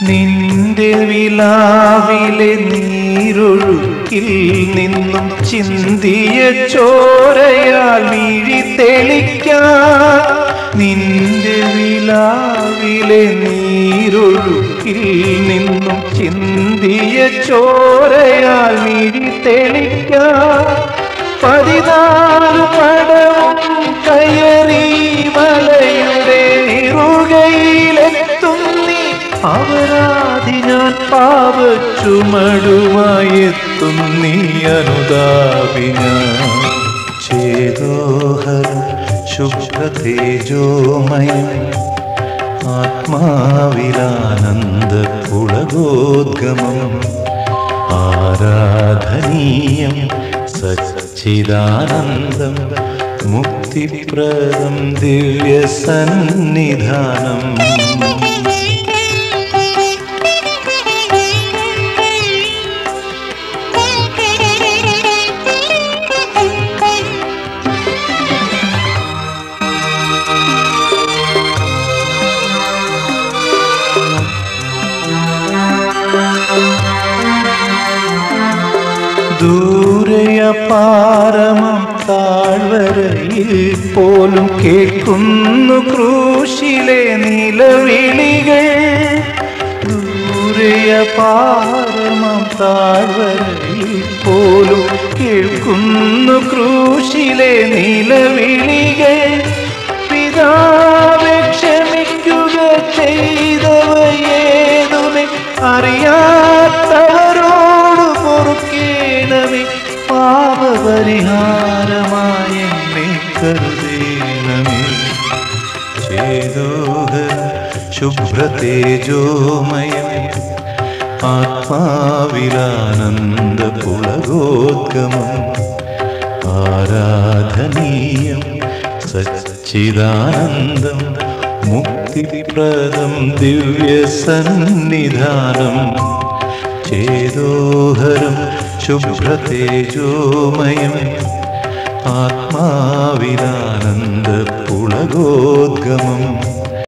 നിന്റെ വിലാവിലെ നീരൊഴുക്കിൽ നിന്നും ചിന്തിയ ചോരയാൽ മിഴി തെളിക്കാൻ നിന്റെ വിലാവിലെ നീരൊഴുക്കിൽ നിന്നും ചിന്തിയ ചോരയാൽ മിഴി തെളിക്കാൻ പതിനാല് പടവും കയറി മലയുടെ നിറുകയിലെത്തും നീ അപരാധി ഞാൻ പാപച്ചുമടുമായി എത്തും നീ അനുതാപി ഞാൻ ചേതോഹരം ശുഭ്ര തേജോമയം ആത്മാവിലാനന്ദ പുളകോദ്ഗമം ആരാധനീയം സച്ചിദാനന്ദം മുക്തിപ്രദം ദിവ്യസന്നിധാനം ദൂരയ പാരമം താഴ്വരയിൽ പോലും കേൾക്കുന്നു ക്രൂശിലെ നിലവിളികൾ ദൂരയ പാരമം താഴ്വരയിൽ പോലും കേൾക്കുന്നു ക്രൂശിലെ നിലവിളികൾ പിതാവെ ക്ഷമിക്കുക ചെയ്തവയേതുമേ അറിയാത്തവരോട് പൊറുക്കേണമേ പാപപരിഹാരമായ എന്നെ കരുതേണമേ ചേതോഹര ശുഭ്ര തേജോമയം ആത്മാവിലാനന്ദ പുളകോദ്ഗമം ആരാധനീയം സച്ചിദാനന്ദം മുക്തിപ്രദം ദിവ്യസന്നിധാനം ചേതോഹരം ശുഭ്ര തേജോമയം ആത്മാവിലാനന്ദ പുളകോദ്ഗമം